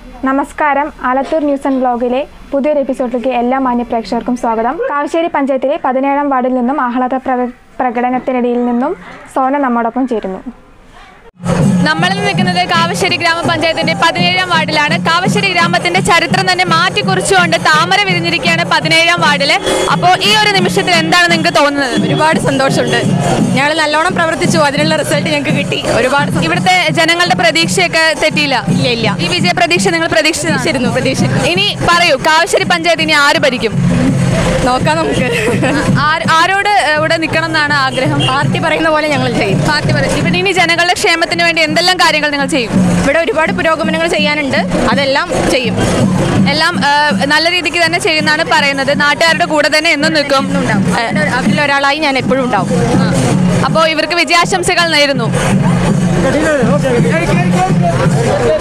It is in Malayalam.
നമസ്കാരം ആലത്തൂർ ന്യൂസ് ആൻഡ് ബ്ലോഗിലെ പുതിയൊരു എപ്പിസോഡിലേക്ക് എല്ലാ മാന്യ പ്രേക്ഷകർക്കും സ്വാഗതം കാവശ്ശേരി പഞ്ചായത്തിലെ പതിനേഴാം വാർഡിൽ നിന്നും ആഹ്ലാദ പ്ര- പ്രകടനത്തിനിടയിൽ നിന്നും സോന നമ്മോടൊപ്പം ചേരുന്നു നമ്മൾ നിൽക്കുന്നത് കാവശ്ശേരി ഗ്രാമപഞ്ചായത്തിന്റെ പതിനേഴാം വാർഡിലാണ് കാവശ്ശേരി ഗ്രാമത്തിന്റെ ചരിത്രം തന്നെ മാറ്റിക്കുറിച്ചുകൊണ്ട് താമര വിരിഞ്ഞിരിക്കുകയാണ് പതിനേഴാം വാർഡില് അപ്പോൾ ഈ ഒരു നിമിഷത്തിൽ എന്താണ് നിങ്ങൾക്ക് തോന്നുന്നത് ഒരുപാട് സന്തോഷമുണ്ട് ഞങ്ങൾ നല്ലോണം പ്രവർത്തിച്ചു അതിനുള്ള റിസൾട്ട് ഞങ്ങൾക്ക് കിട്ടി ഒരുപാട് സന്തോഷം. ഇവിടുത്തെ ജനങ്ങളുടെ പ്രതീക്ഷയൊക്കെ തെറ്റിയില്ല ഇല്ല ഇല്ല ഈ വിജയ പ്രതീക്ഷ നിങ്ങൾ പ്രതീക്ഷിച്ചിരുന്നു പ്രതീക്ഷിച്ചിരുന്നു പ്രതീക്ഷിച്ചിരുന്നു ഇനി പറയൂ കാവശ്ശേരി പഞ്ചായത്ത് ഇനി ആര് ഭരിക്കും നോക്കാം നമുക്ക് ആര്- ആരോട് ഏഹ്, ഇവിടെ നിൽക്കണം എന്നാണ് ആഗ്രഹം പാർട്ടി പറയുന്ന പോലെ ഞങ്ങൾ ചെയ്യും പാർട്ടി പറയും ഇവിടെ ഇനി ജനങ്ങളുടെ ക്ഷേമത്തിന് വേണ്ടി എന്തെല്ലാം കാര്യങ്ങൾ നിങ്ങൾ ചെയ്യും ഇവിടെ ഒരുപാട് പുരോഗമനങ്ങൾ ചെയ്യാനുണ്ട് അതെല്ലാം ചെയ്യും എല്ലാം ഏഹ്, നല്ല രീതിക്ക് തന്നെ ചെയ്യുന്നതാണ് പറയുന്നത് നാട്ടുകാരുടെ കൂടെ തന്നെ എന്നും നിൽക്കും ഉണ്ടാവും അതിൽ- അതിൽ ഒരാളായി ഞാൻ എപ്പോഴും ഉണ്ടാവും അപ്പോൾ ഇവർക്ക് വിജയാശംസകൾ നേരുന്നു